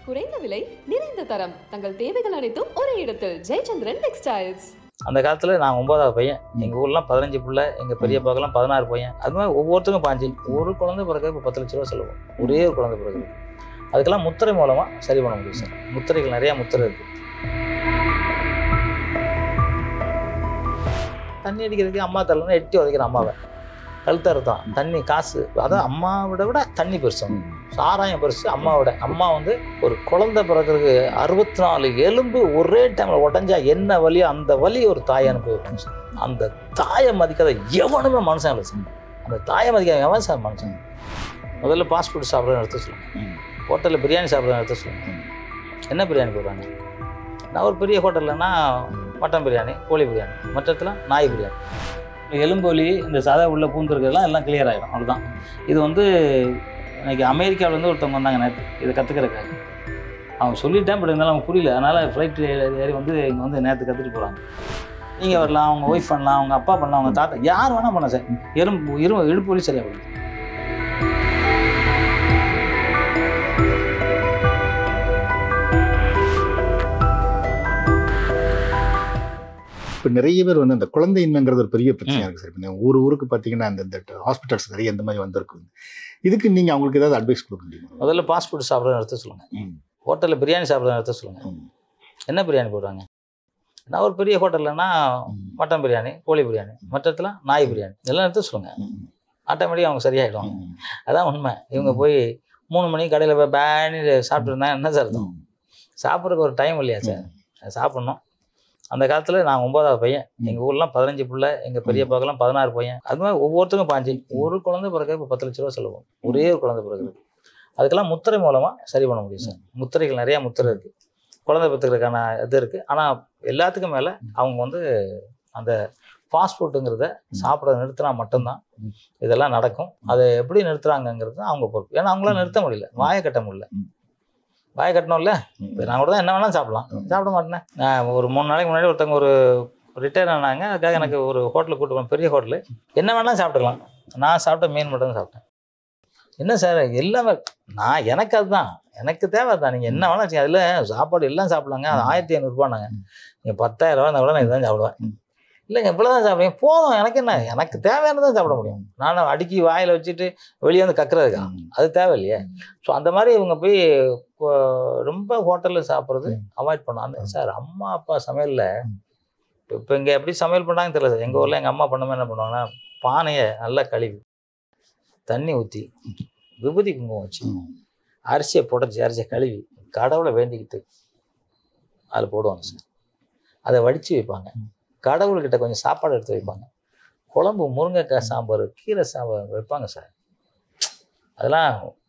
குறைந்த விலை நிறைந்த தரம் தங்கள் தேவைகள் அனைத்தும் ஒரே இடத்தில் ஜெயச்சந்திரன் டெக்ஸ்டைல்ஸ் அந்த காலத்தில் நான் ஒன்பதாவது பையன் எங்கள் ஊர்லாம் பதினஞ்சு பிள்ளை எங்கள் பெரியப்பாக்கெல்லாம் பதினாறு பையன் அது மாதிரி ஒவ்வொருத்தருக்கும் பாஞ்சு ஒரு குழந்தை பிறகு இப்போ பத்து லட்ச ரூபா செலவும் ஒரே ஒரு குழந்தை பிறகு அதுக்கெல்லாம் முத்திரை மூலமாக சரி பண்ண முடியும் சார் முத்திரைகள் நிறையா முத்திரை இருக்குது தண்ணி அடிக்கிறதுக்கு அம்மா தரலன்னா எட்டி உதைக்கிற அம்மாவை கழுத்து அறுத்தான் தண்ணி காசு அதான் அம்மாவோட விட தண்ணி பெருசு சாராயம் பெருசு அம்மாவோட அம்மா வந்து ஒரு குழந்தை பிறக்கிறதுக்கு அறுபத்தி நாலு எலும்பு ஒரே டைமில் உடஞ்சா என்ன வலியோ அந்த வலி ஒரு தாய் அனுபவிப்பாங்க சார் அந்த தாயை மதிக்காத எவனுமே மனுஷன் இல்லை சார் அந்த தாயை மதிக்காத எவன் சார் மனுஷன் முதல்ல ஃபாஸ்ட் ஃபுட் சாப்பிட்றத நிறுத்த சொல்லுங்க ஹோட்டலில் பிரியாணி சாப்பிட்றத நிறுத்த சொல்லுங்க என்ன பிரியாணி போடுறாங்க நான் ஒரு பெரிய ஹோட்டல்லன்னா மட்டன் பிரியாணி கோழி பிரியாணி மற்றத்துல நாய் பிரியாணி எலும்பு வலி இந்த சதை உள்ள பூந்துருக்கிறதுலாம் எல்லாம் கிளியர் ஆகிடும் அவ்வளோதான் இது வந்து இன்னைக்கு அமெரிக்காவிலேருந்து ஒருத்தவங்க வந்தாங்க நேற்று இதை கற்றுக்கிறக்காக அவங்க சொல்லிட்டேன் பட் இருந்தாலும் அவங்க புரியல அதனால் ஃப்ளைட் ஏறி வந்து இங்கே வந்து நேற்று கற்றுட்டு போகிறாங்க நீங்கள் வரலாம் அவங்க ஒய்ஃப் பண்ணலாம் அவங்க அப்பா பண்ணலாம் அவங்க தாத்தா யார் வேணால் பண்ணலாம் சார் எறும்பு இரு இடுப்பு வலி சரியாக போகுது இப்போ நிறைய பேர் வந்து அந்த குழந்தையின்மைங்கிறது ஒரு பெரிய பிரச்சனையா இருக்கு சார் இப்போ ஊர் ஊருக்கு பார்த்தீங்கன்னா அந்த இந்த ஹாஸ்பிட்டல்ஸ் நிறைய இந்த மாதிரி வந்திருக்கு இதுக்கு நீங்க அவங்களுக்கு ஏதாவது அட்வைஸ் கொடுக்க முடியுமா முதல்ல ஃபாஸ்ட் ஃபுட் சாப்பிட்றத நிறுத்த சொல்லுங்கள் ம். ஹோட்டலில் பிரியாணி சாப்பிட்றத நிறுத்த சொல்லுங்கள் ம். என்ன பிரியாணி போடுறாங்க நான் ஒரு பெரிய ஹோட்டல்லன்னா ம். மட்டன் பிரியாணி கோழி பிரியாணி மற்றத்துல நாய் பிரியாணி இதெல்லாம் நிறுத்த சொல்லுங்கள் ம். ஆட்டோமேட்டிக்காக அவங்க சரியாயிடுவாங்க ம். அதான் உண்மை இவங்க போய் மூணு மணிக்கு கடையில் போய் பேனி சாப்பிட்டு இருந்தாங்க என்ன சார் அர்த்தம் ம். சாப்பிட்றதுக்கு ஒரு டைம் இல்லையா சார் அது சாப்பிட்ணும் அந்த காலத்தில் நான் ஒன்பதாவது பையன் எங்கள் ஊர்லாம் பதினஞ்சு பிள்ளை எங்கள் பெரியப்பாக்கெல்லாம் பதினாறு பையன் அது மாதிரி ஒவ்வொருத்தருக்கும் பாஞ்சு ஒரு குழந்தை பிறகு இப்போ பத்து லட்ச ரூபா செலவும் ஒரே ஒரு குழந்தை பிறகு அதுக்கெல்லாம் முத்திரை மூலமாக சரி பண்ண முடியும் சார் முத்திரைகள் நிறையா முத்திரை இருக்குது குழந்தை பெற்றுக்கிறதுக்கான இது இருக்குது ஆனால் எல்லாத்துக்கும் மேலே அவங்க வந்து அந்த ஃபாஸ்ட் ஃபுட்டுங்கிறத சாப்பிட நிறுத்தினா மட்டும்தான் இதெல்லாம் நடக்கும் அதை எப்படி நிறுத்துறாங்கங்கிறது தான் அவங்க பொறுப்பு ஏன்னா அவங்களால நிறுத்த முடியல வாயை கட்ட முடியல ம். வாயை கட்டணும்ல ம். இப்போ நான் கூட தான் என்ன வேணாலும் சாப்பிடலாம் ம். சாப்பிட மாட்டேனே நான் ஒரு மூணு நாளைக்கு முன்னாடி ஒருத்தவங்க ஒரு ரிட்டையர் ஆனாங்க அதுக்காக எனக்கு ஒரு ஹோட்டலுக்கு கூட்டு போனேன் பெரிய ஹோட்டலு என்ன வேணாலும் சாப்பிட்டுக்கலாம் நான் சாப்பிட்ட மீன் மட்டும் தான் சாப்பிட்டேன் என்ன சார் எல்லாமே நான் எனக்கு அதுதான் எனக்கு தேவை தான் நீங்கள் என்ன வேணாலும் அதில் சாப்பாடு எல்லாம் சாப்பிடலாங்க அது ஆயிரத்தி ஐநூறுரூபானாங்க நீங்கள் பத்தாயிரம் ரூபா இருந்தால் கூட நான் இதுதான் சாப்பிடுவேன் இல்லைங்க இவ்வளோ தான் சாப்பிடுவேன் போதும் எனக்கு என்ன எனக்கு தேவையானதான் சாப்பிட முடியும் நான் அடுக்கி வாயில் வச்சுட்டு வெளியே வந்து கக்குறதுக்கா அது தேவையில்லையே ஸோ அந்த மாதிரி இவங்க போய் இப்போ ரொம்ப ஹோட்டலில் சாப்பிட்றது அவாய்ட் பண்ணலாம் அந்த சார் அம்மா அப்பா சமையலில் இப்போ இங்கே எப்படி சமையல் பண்ணாங்கன்னு தெரியல சார் எங்கள் ஊரில் எங்கள் அம்மா பண்ணும்போது என்ன பண்ணுவாங்கன்னா பானையை நல்லா கழுவி தண்ணி ஊற்றி விபூதி குங்குமம் வச்சு ம். அரிசியை புடச்சி அரிசியை கழுவி கடவுளை வேண்டிக்கிட்டு அதில் போடுவாங்க சார் அதை வடித்து வைப்பாங்க கடவுள்கிட்ட கொஞ்சம் சாப்பாடு எடுத்து வைப்பாங்க குழம்பு முருங்கைக்காய் சாம்பார் கீரை சாம்பார் வைப்பாங்க சார் அதெல்லாம்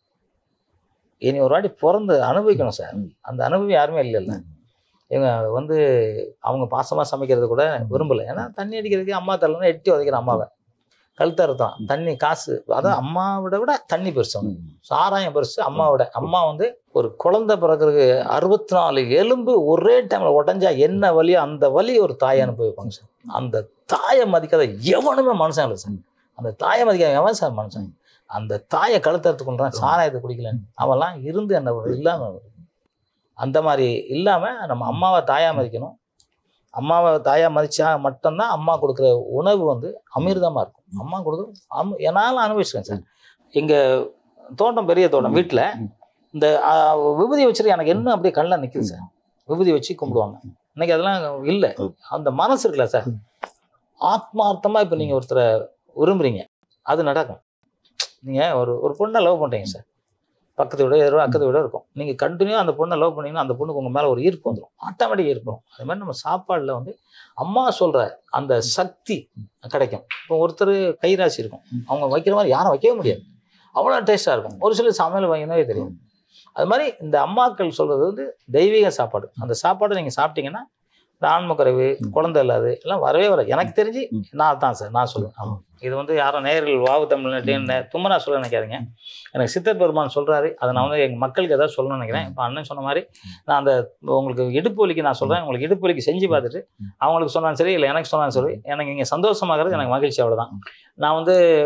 இனி ஒரு வாட்டி பிறந்து அனுபவிக்கணும் சார் அந்த அனுபவம் யாருமே இல்லைல்ல இவங்க வந்து அவங்க பாசமாக சமைக்கிறது கூட விரும்பலை ஏன்னா தண்ணி அடிக்கிறதுக்கு அம்மா தரலன்னா எட்டி உதைக்கிற அம்மாவை கழுத்து அறுத்தான் தண்ணி காசு அதான் அம்மாவோட விட தண்ணி பெருசு அவனுக்கு. சாராயம் பெருசு அம்மாவோட அம்மா வந்து ஒரு குழந்தை பிறக்கிறதுக்கு அறுபத்தி நாலு எலும்பு ஒரே டைமில் உடஞ்சா என்ன வலியோ அந்த வலி ஒரு தாயை அனுபவிப்பாங்க சார் அந்த தாயை மதிக்காத எவனுமே மனுஷன் இல்லை சார் அந்த தாயை மதிக்காத எவன் சார் மனுஷன் அந்த தாயை கழுத்தறுத்து கொண்டான் சாராயத்தை குடிக்கலன்னு அவன்லாம் இருந்து என்ன இல்லாமல் அந்த மாதிரி இல்லாமல் நம்ம அம்மாவை தாயா மதிக்கணும் அம்மாவை தாயா மதிச்சா மட்டும்தான் அம்மா கொடுக்குற உணவு வந்து அமிர்தமாக இருக்கும் அம்மா கொடுக்குற அம் என்னாலும் அனுபவிச்சிருக்கேன் சார் எங்கள் தோட்டம் பெரிய தோட்டம் வீட்டில் இந்த ஆ, விபூதி வச்சுட்டு எனக்கு என்ன அப்படியே கண்ணில் நிற்குது சார் விபூதி வச்சு கும்பிடுவாங்க இன்னைக்கு அதெல்லாம் இல்லை அந்த மனசு இருக்குல்ல சார் ஆத்மார்த்தமாக இப்போ நீங்கள் ஒருத்தரை விரும்புறீங்க அது நடக்கும் நீங்கள் ஒரு ஒரு பொண்ணை லவ் பண்ணுறீங்க சார் பக்கத்து வீடு எதிரோ அக்கத்து வீடோ இருக்கும் நீங்கள் கண்டினியூ அந்த பொண்ணை லவ் பண்ணீங்கன்னா அந்த பொண்ணுக்கு உங்கள் மேலே ஒரு ஈர்ப்பு வந்துடும் ஆட்டோமேட்டிக் ஈர்ப்பு வரும் அதே மாதிரி நம்ம சாப்பாடில் வந்து அம்மா சொல்கிற அந்த சக்தி கிடைக்கும் இப்போ ஒருத்தர் கைராசி இருக்கும் அவங்க வைக்கிற மாதிரி யாரும் வைக்கவே முடியாது அவ்வளோ டேஸ்ட்டாக இருக்கும் ஒரு சில சமையல் வாங்கினாவே தெரியும் அது மாதிரி இந்த அம்மாக்கள் சொல்கிறது வந்து தெய்வீக சாப்பாடு அந்த சாப்பாடை நீங்கள் சாப்பிட்டீங்கன்னா இந்த ஆன்ம குறைவு குழந்தை இல்லாது எல்லாம் வரவே வராது எனக்கு தெரிஞ்சு நான் தான் சார் நான் சொல்லுவேன் ஆமாம் இது வந்து யாரும் நேரில் வாவு தமிழ் தும்மனா சொல்ல நினைக்காதீங்க எனக்கு சித்தர் பெருமான் சொல்கிறாரு அதை நான் வந்து எங்கள் மக்களுக்கு ஏதாவது சொல்லணும்னு நினைக்கிறேன் இப்போ அண்ணன் சொன்ன மாதிரி நான் அந்த உங்களுக்கு இடுப்பு வலிக்கு நான் சொல்கிறேன் உங்களுக்கு இடுப்பு வலிக்கு செஞ்சு பார்த்துட்டு அவங்களுக்கு சொன்னாலும் சரி இல்லை எனக்கு சொன்னாலும் சரி எனக்கு இங்கே சந்தோஷமாகிறது எனக்கு மகிழ்ச்சி அவ்வளோதான் நான் வந்து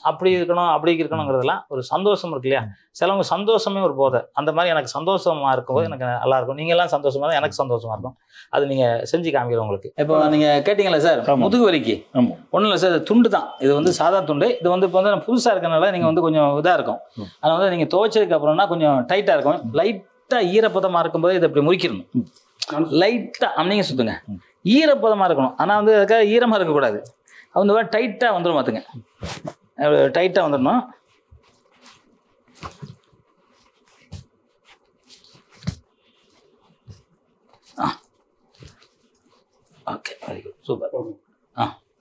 அப்படி இருக்கணும் அப்படி இருக்கணுங்கிறதெல்லாம் ஒரு சந்தோஷம் இருக்கு இல்லையா சிலவங்க சந்தோஷமே ஒரு போதை அந்த மாதிரி எனக்கு சந்தோஷமா இருக்கும்போது எனக்கு நல்லா இருக்கும் நீங்க எல்லாம் சந்தோஷமா தான் எனக்கு சந்தோஷமா இருக்கும் அது நீங்க செஞ்சு காமிக்கிறோம் உங்களுக்கு இப்போ நீங்க கேட்டீங்களா சார் ஆமா. முதுகு வலிக்கு ஆமா ஒன்றும் இல்லை சார் இது துண்டு தான் இது வந்து சாதா துண்டு இது வந்து இப்போ வந்து புதுசாக இருக்கனால நீங்கள் வந்து கொஞ்சம் இதாக இருக்கும் ம். அது வந்து நீங்கள் துவைச்சதுக்கு அப்புறம்னா கொஞ்சம் டைட்டாக இருக்கும் லைட்டாக ஈரப்பதமாக இருக்கும்போது இதை இப்படி முறிக்கிடணும் லைட்டாக நீங்கள் சுற்றுங்க ம். ஈரப்பதமாக இருக்கணும் ஆனால் வந்து அதுக்காக ஈரமாக இருக்கக்கூடாது அது வந்து டைட்டாக வந்துடும் பார்த்துங்க டைட்டாக வந்துடணும் ஆ ஓகே வெரி குட் சூப்பர் ஆ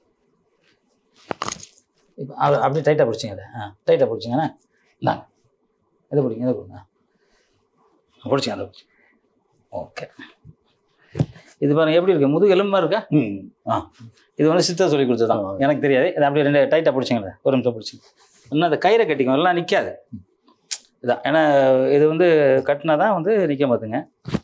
இப்போ அது அப்படியே டைட்டாக பிடிச்சிங்க அதை ஆ டைட்டாக பிடிச்சிங்கண்ணே இந்தாங்க இதை பிடிங்க இதை கொடுங்க பிடிச்சிங்க அதை பிடிச்சி ஓகே இது பாருங்க எப்படி இருக்கு முதுகு எலும்பா இருக்கா ம் ஆ இது வந்து சித்தர் சொல்லி கொடுத்ததான் ஆ. எனக்கு தெரியாது இது அப்படியே ரெண்டு டைட்டாக பிடிச்சிங்க ஒரு நிமிஷம் பிடிச்சிங்க இன்னும் அந்த கயிறை கட்டிக்கும் எல்லாம் நிற்காது இதான் ஏன்னா இது வந்து கட்டினா தான் வந்து நிற்க பார்த்துங்க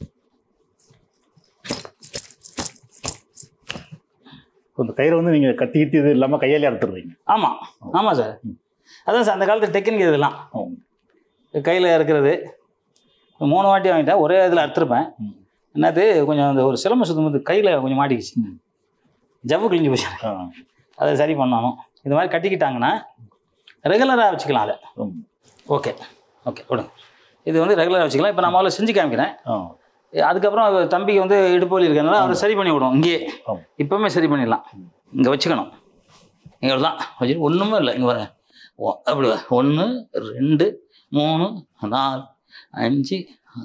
இந்த கயிறை வந்து நீங்க கத்தி கித்தி இது இல்லாம கையாலே அறுத்துருவீங்க ஆமாம் ஆமாம் சார் அதான் சார் அந்த காலத்து டெக்னிக் இதெல்லாம் ஆமா. கையில் இருக்கிறது மூணு வாட்டி வாங்கிட்டேன் ஒரே இதில் அறுத்துருப்பேன் ம். என்னது கொஞ்சம் அந்த ஒரு சிலம்பு சுத்தம் போது கையில் கொஞ்சம் மாட்டிக்கிச்சு ம். ஜவ்வு கிழிஞ்சு போச்சு ஆ. அதை சரி பண்ணணும் இது மாதிரி கட்டிக்கிட்டாங்கன்னா ரெகுலராக வச்சுக்கலாம் அதை ம். ஓகே ஓகே விடுங்க இது வந்து ரெகுலராக வச்சுக்கலாம் இப்போ நான் முதல்ல செஞ்சு காமிக்கிறேன் ஆ. அதுக்கப்புறம் அவர் தம்பிக்கு வந்து இடுப்பு வலி இருக்கிறதுனால அவரை சரி பண்ணி விடுவோம் இங்கேயே ஆமா. இப்போவுமே சரி பண்ணிடலாம் இங்கே வச்சுக்கணும் இங்கே தான் வச்சுட்டு ஒன்றுமே இல்லை இங்கே பாருங்க ஒ- அப்படி ஒன்று ரெண்டு மூணு நாலு அஞ்சு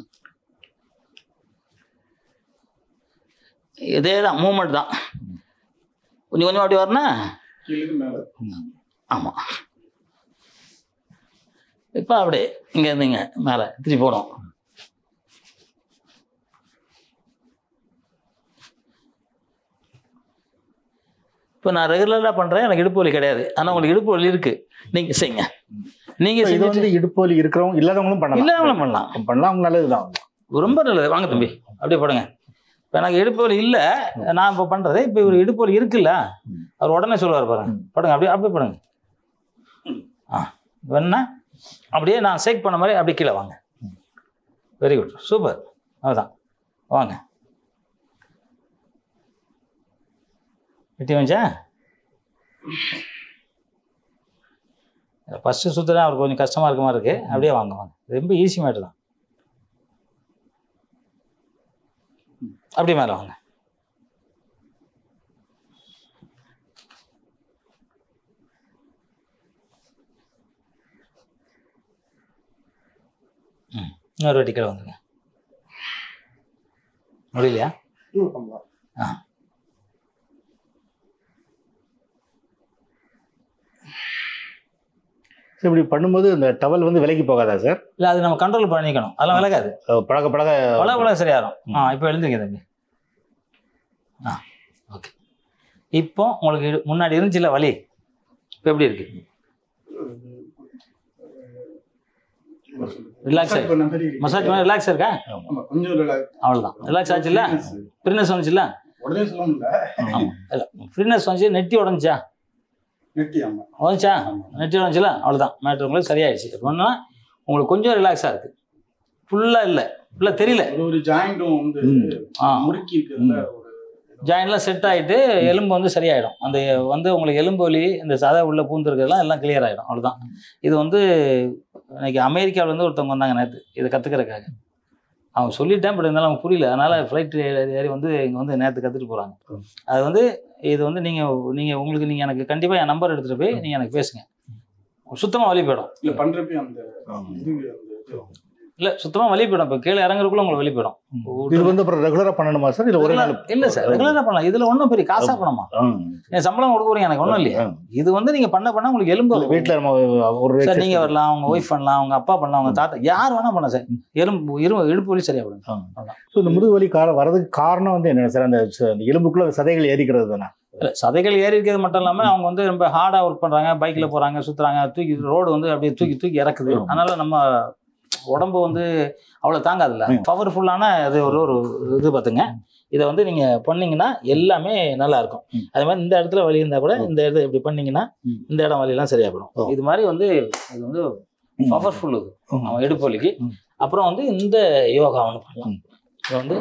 இதே தான் மூமெண்ட் தான் கொஞ்சம் கொஞ்சம் அப்படி வரணும் ஆமாம் இப்போ அப்படியே இங்கே இருந்தீங்க மேலே திருப்பி போடும் இப்போ நான் ரெகுலராக பண்ணுறேன் எனக்கு இடுப்பு வலி கிடையாது ஆனால் உங்களுக்கு இடுப்பு வலி இருக்குது நீங்கள் செய்யுங்க நீங்கள் இது செஞ்சு வந்து இடுப்பு வலி இருக்கிறவங்க இல்லாதவங்களும் பண்ணலாம் இல்லாமலும் பண்ணலாம் பண்ணலாம் அவங்க நல்லதுதான் ரொம்ப நல்லது வாங்க தம்பி அப்படியே போடுங்க இப்போ எனக்கு இடுப்பு வலி இல்லை நான் இப்போ பண்ணுறது இப்போ இவர் இடுப்பு வலி இருக்குல்ல அவர் உடனே சொல்லுவார் பாருங்க ம். படுங்க அப்படியே அப்படியே படுங்க ஆ வேணா அப்படியே நான் சேக் பண்ண மாதிரி அப்படியே கீழே வாங்க வெரி குட் சூப்பர் அதுதான் வாங்க வெட்டி வச்சா ஃபஸ்ட்டு சுற்றுனா அவருக்கு கொஞ்சம் கஷ்டமாக இருக்க மாதிரி இருக்குது அப்படியே வாங்க வாங்க ரொம்ப ஈஸி மேட்ரு தான் அப்படியே மேலே வாங்க ம் இன்னொரு வாட்டி கீழே வந்துங்க முடியலையா ஆ சரி, இப்படி பண்ணும்போது இந்த டவல் வந்து விலைக்கு போகாதா சார் இல்லை அது நம்ம கண்ட்ரோல் பண்ணிக்கணும் அதெல்லாம் விலகாது அஹ் பழக பழக பழக பழக சரியாயிரும் ஆ இப்போ எழுந்துங்க தம்பி ஆ ஓகே இப்போ உங்களுக்கு இடு- முன்னாடி இருந்துச்சுல வலி இப்போ எப்படி இருக்கு ரிலாக்ஸ் ஆகி மசாஜ் பண்ண ரிலாக்ஸ் இருக்கா ஆமா, கொஞ்சம் relax. அவ்வளோதான் ரிலாக்ஸ் ஆச்சுல்ல ஃப்ரீனஸ் வந்துச்சுல்ல உடனே சொல்ல முடியல ஆமாம் இல்லை ஃப்ரீனஸ் வந்துச்சு நெட்டி உடஞ்சிச்சா நெட்டி ஆமா வந்துச்சா ஆமா. நெட்டி உடஞ்சில அவ்வளோதான் மேட்ரு உங்களுக்கு சரியாயிடுச்சு இப்போ என்னன்னா உங்களுக்கு கொஞ்சம் ரிலாக்ஸாக இருக்குது ஃபுல்லாக இல்லை ஃபுல்லாக தெரியல ஒரு ஒரு ஜாயிண்டும் வந்து ம். ஆ முறுக்கி இருக்கிறதுல ஒரு ஜாயின்லாம் செட் ஆகிட்டு எலும்பு வந்து சரியாயிடும் அந்த வந்து உங்களுக்கு எலும்பு வலி இந்த சதை உள்ள பூந்துருக்கிறதுலாம் எல்லாம் கிளியர் ஆகிடும் அவ்வளோதான் இது வந்து இன்னைக்கு அமெரிக்காவுல இருந்து ஒருத்தவங்க வந்தாங்க நேற்று இதை கற்றுக்கிறதுக்காக அவங்க சொல்லிட்டேன் பட் இருந்தாலும் அவங்க புரியல அதனால ஃப்ளைட் ஏறி வந்து இங்கே வந்து நேற்று கற்றுட்டு போகிறாங்க அது வந்து இது வந்து நீங்கள் நீங்கள் உங்களுக்கு நீங்கள் எனக்கு கண்டிப்பாக என் நம்பர் எடுத்துகிட்டு போய் நீங்கள் எனக்கு பேசுங்க சுத்தமாக வலி போயிடும் இல்ல பண்றப்ப அந்த ஆமா. இது அந்த இது இல்லை சுத்தமாக வலி போயிடும் இப்போ கீழே இறங்குறதுக்குள்ள உங்களுக்கு வலி போயிடும் இது வந்து அப்புறம் ரெகுலரா பண்ணணுமா சார் இல்ல ஒரு நாள் இல்லை சார் ரெகுலராக பண்ணலாம் இதில் ஒன்றும் பெரிய காசாக பண்ணமா ஆ. என் சம்பளம் கொடுக்க போறீங்க எனக்கு ஒன்றும் இல்லையா ஆ. இது வந்து நீங்கள் பண்ண பண்ண உங்களுக்கு எலும்பு இல்ல, வீட்ல நம்ம ஒரு சார் நீங்க வரலாம் உங்க ஒய்ஃப் பண்ணலாம் உங்க அப்பா பண்ணலாம் உங்க தாத்தா யார் வேணா பண்ணலாம் சார் எலும்பு இரு இடுப்பு வலி சரியா போடுங்க ஸோ இந்த முதுகு வலி கார வரதுக்கு காரணம் வந்து என்ன சார் அந்த ச- அந்த எலும்புக்குள்ள சதைகள் ஏறிக்கிறது தானே இல்ல, சதைகள் ஏறி இருக்கிறது மட்டும் இல்லாம அவங்க வந்து ரொம்ப ஹார்டா ஒர்க் பண்றாங்க பைக்ல போறாங்க சுத்துறாங்க தூக்கி ரோடு வந்து அப்படியே தூக்கி தூக்கி இறக்குது ஆமா. அதனால நம்ம உடம்பு வந்து அவ்வளோ தாங்காதுல்ல ம். பவர்ஃபுல்லான இது ஒரு ஒரு இது பார்த்துங்க இதை வந்து நீங்கள் பண்ணீங்கன்னா எல்லாமே நல்லா இருக்கும் ம். அதே மாதிரி இந்த இடத்துல வலி இருந்தால் கூட இந்த இடத்துல இப்படி பண்ணீங்கன்னா ம். இந்த இடம் வலியெல்லாம் சரியா ஓ. போயிடும் இது மாதிரி வந்து இது வந்து ம். பவர்ஃபுல் இது ம். அவன் இடுப்பு வலிக்கு ம். அப்புறம் வந்து இந்த யோகா ஒன்று பண்ணலாம் ம். இது வந்து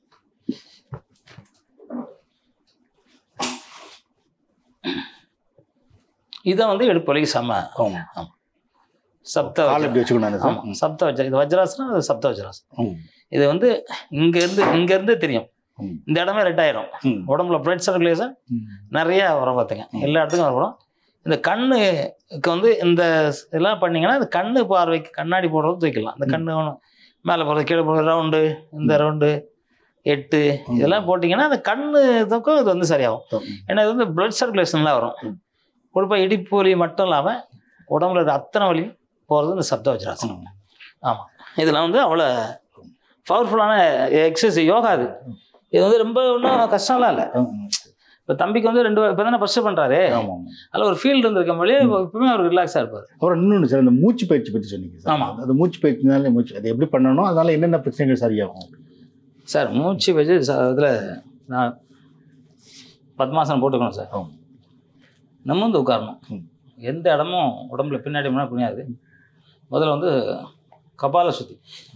இதை வந்து இடுப்பு வலிக்கு செம்ம ஆமா. ஆமா. சப்த கால் வஜ்ர- இப்படி வச்சுக்கணும் சார் ஆமா சப்த வஜ்ர இது வஜ்ராசனம் அது சப்த வஜ்ராசனம் ம். இது வந்து இங்க இருந்து இங்க இருந்து தெரியும் ம். இந்த இடமே ரெட் ஆயிரும் ம். உடம்புல பிளட் சர்க்குலேஷன் ம். நிறைய வரும் பார்த்துங்க எல்லா இடத்துக்கும் வரப்படும் இந்த கண்ணுக்கு வந்து இந்த எல்லாம் பண்ணீங்கன்னா இந்த கண்ணு பார்வைக்கு கண்ணாடி போடுறது தூக்கலாம் இந்த கண்ணு மேலே போடுறது கீழே போடுறது ரவுண்டு இந்த ரவுண்டு எட்டு ம். இதெல்லாம் போட்டிங்கன்னா அந்த கண்ணுக்கும் இது வந்து சரியாகும் ம். ஏன்னா இது வந்து பிளட் சர்க்குலேஷன்லாம் வரும் ம். குறிப்பாக இடிப்பு வலி மட்டும் இல்லாமல் உடம்புல இருக்க அத்தனை வலி போகிறது இந்த சப்த வஜ்ராசனம் ஆமாம் இதெல்லாம் வந்து அவ்வளோ பவர்ஃபுல்லான எக்ஸசைஸ் யோகா இது இது வந்து ரொம்ப ஒன்றும் கஷ்டம்லாம் இல்லை ம். இப்போ தம்பிக்கு வந்து ரெண்டு இப்போ தானே ஃபஸ்ட்டு பண்ணுறாரு ஆமா ஆமா அதில் ஒரு ஃபீல்டு இருந்திருக்க மொழியே இப்பவுமே அவர் ரிலாக்ஸாக இருப்பார் அப்புறம் இன்னொன்று சார் அந்த மூச்சு பயிற்சி பற்றி சொன்னீங்க சார் ஆமா. அந்த மூச்சு பயிற்சினாலே மூச்சு அது எப்படி பண்ணணும் அதனால என்னென்ன பிரச்சனைகள் சரியாகும் சார் மூச்சு வச்சு இதில் நான் பத்மாசனம் போட்டுக்கணும் சார் ஆமா. நிமிர்ந்து உட்காரணும் ம். எந்த இடமும் உடம்புல பின்னாடி முன்னாடி புரியாது முதல்ல வந்து கபால சுத்தி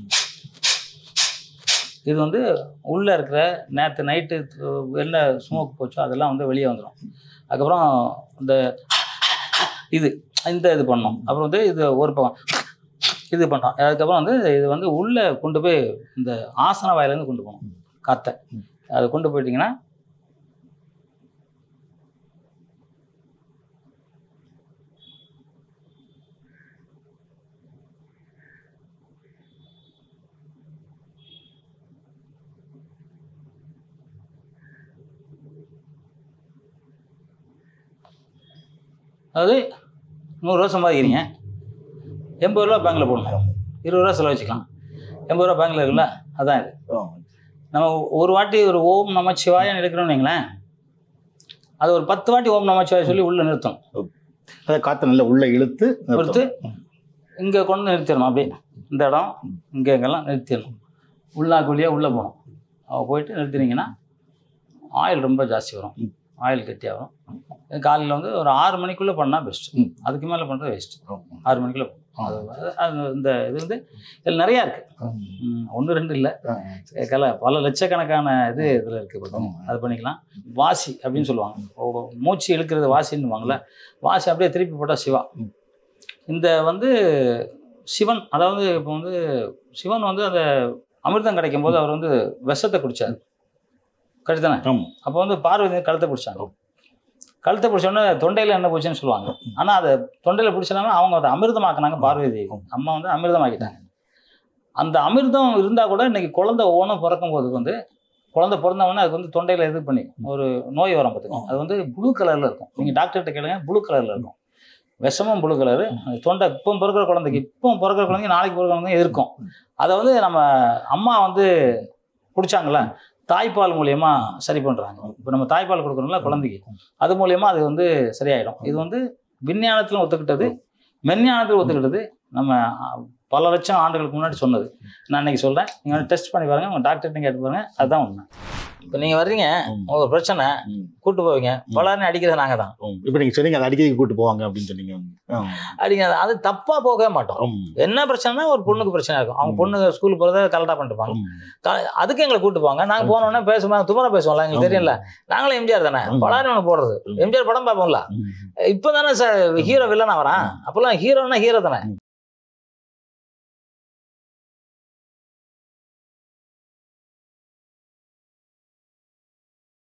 இது வந்து உள்ளே இருக்கிற நேற்று நைட்டு என்ன ஸ்மோக் போச்சோ அதெல்லாம் வந்து வெளியே வந்துடும் அதுக்கப்புறம் இந்த இது இந்த இது பண்ணோம் அப்புறம் வந்து இது ஒரு பக்கம் இது பண்ணோம் அதுக்கப்புறம் வந்து இது வந்து உள்ளே கொண்டு போய் இந்த ஆசன வாயிலேருந்து கொண்டு போகணும் காற்றை அதை கொண்டு போயிட்டீங்கன்னா அதாவது நூறுரூவா சம்பாதிக்கிறீங்க எண்பது ரூபா பேங்க்கில் போடணும் இருபது ரூபா செலவு வச்சுக்கலாம் எண்பது ரூபா பேங்க்கில் இருக்குல்ல அதான் இது நம்ம ஒரு வாட்டி ஒரு ஓம் நமச்சிவாயன்னு எடுக்கிறோம்னு வைங்களேன் அது ஒரு பத்து வாட்டி ஓம் நமச்சிவாய சொல்லி உள்ளே நிறுத்தணும் அதை காற்றை நல்லா உள்ள இழுத்து நிறுத்து இங்கே கொண்டு வந்து நிறுத்திடணும் அப்படியே இந்த இடம் இங்கே இங்கெல்லாம் நிறுத்திடணும் உள்ளாக்கு வழியாக உள்ளே போகணும் அவ போயிட்டு நிறுத்தினீங்கன்னா ஆயில் ரொம்ப ஜாஸ்தி வரும் ஆயில் கட்டியாக வரும் இது காலையில் வந்து ஒரு ஆறு மணிக்குள்ளே பண்ணால் பெஸ்ட்டு ம். அதுக்கு மேலே பண்ணுறது வேஸ்ட்டு நிறுத்தணும். ஆறு மணிக்குள்ளே அது அது இந்த இது வந்து இதில் நிறையா இருக்குது ஒன்று ரெண்டு இல்லை கல பல லட்சக்கணக்கான இது இதில் இருக்குது ஆமா. அது பண்ணிக்கலாம் வாசி அப்படின்னு சொல்லுவாங்க ஓ, மூச்சு இழுக்கிறது வாசின்னுவாங்கள்ல வாசி அப்படியே திருப்பி போட்டால் சிவா ம். இந்த வந்து சிவன் அதாவது இப்போ வந்து சிவன் வந்து அந்த அமிர்தம் கிடைக்கும் போது அவர் வந்து விஷத்தை குடிச்சார் கடித்தானே ஆமா. அப்போ வந்து பார்வதி வந்து கழுத்தை பிடிச்சாங்க கழுத்தை பிடிச்சோடனே தொண்டையில் என்ன போச்சுன்னு சொல்லுவாங்க ஆனால் அதை தொண்டையில் பிடிச்சனால அவங்க அதை அமிர்தமாக்குனாங்க பார்வதி அம்மா வந்து அமிர்தமாக்கிட்டாங்க அந்த அமிர்தம் இருந்தால் கூட இன்னைக்கு குழந்தை ஒவ்வொன்றும் பிறக்கும் போது வந்து குழந்தை பிறந்த உடனே அதுக்கு வந்து தொண்டையில் இது பண்ணி ஒரு நோய் வரும் பார்த்துக்கோங்க அது வந்து ப்ளூ கலரில் இருக்கும் நீங்கள் டாக்டர்கிட்ட கேளுங்க ப்ளூ கலரில் இருக்கும் விஷமும் ப்ளூ கலரு தொண்டை இப்போ பிறக்கிற குழந்தைக்கு இப்போ பிறக்கிற குழந்தைங்க நாளைக்கு பிறக்கிற குழந்தைங்க இருக்கும் அதை வந்து நம்ம அம்மா வந்து குடிச்சாங்களே தாய்ப்பால் மூலியமா சரி பண்ணுறாங்க இப்போ நம்ம தாய்ப்பால் கொடுக்குறோம்ல குழந்தைக்கு அது மூலியமா அது வந்து சரியாயிடும் இது வந்து விஞ்ஞானத்திலும் ஒத்துக்கிட்டது மெஞ்ஞானத்தில் ஒத்துக்கிட்டது நம்ம அஹ், பல லட்சம் ஆண்டுகளுக்கு முன்னாடி சொன்னது நான் இன்னைக்கு சொல்கிறேன் நீங்கள் டெஸ்ட் பண்ணி பாருங்க உங்கள் டாக்டர்கிட்ட கேட்டு பாருங்க அதுதான் உண்மை இப்போ நீங்கள் வர்றீங்க ம். ஒரு பிரச்சனை ம். கூட்டு போவீங்க பலர்னு அடிக்கிறது நாங்கள் தான் ம். இப்ப நீங்க சொன்னீங்க அதை அடிக்கடி கூட்டு போவாங்க அப்படின்னு சொன்னீங்க ஆ. அடிக்கிறது அது தப்பாக போகவே மாட்டோம் ம். என்ன பிரச்சனைனா ஒரு பொண்ணுக்கு பிரச்சனை இருக்கும் அவங்க பொண்ணு ஸ்கூலுக்கு போகிறத கரெக்டாக பண்ணிருப்பாங்க ம். க- அதுக்கு எங்களை கூட்டு போவாங்க நாங்கள் போனோடனே பேசுவோம் துமரை பேசுவோம்ல எங்களுக்கு தெரியல நாங்களும் எம்ஜிஆர் தானே ம். பலாரி ஒன்று போடுறது ம். எம்ஜிஆர் படம் பார்ப்போம்ல ம். இப்போ தானே சார் ஹீரோ வில்லனா வரான் அப்போல்லாம் ஹீரோனா ஹீரோ தானே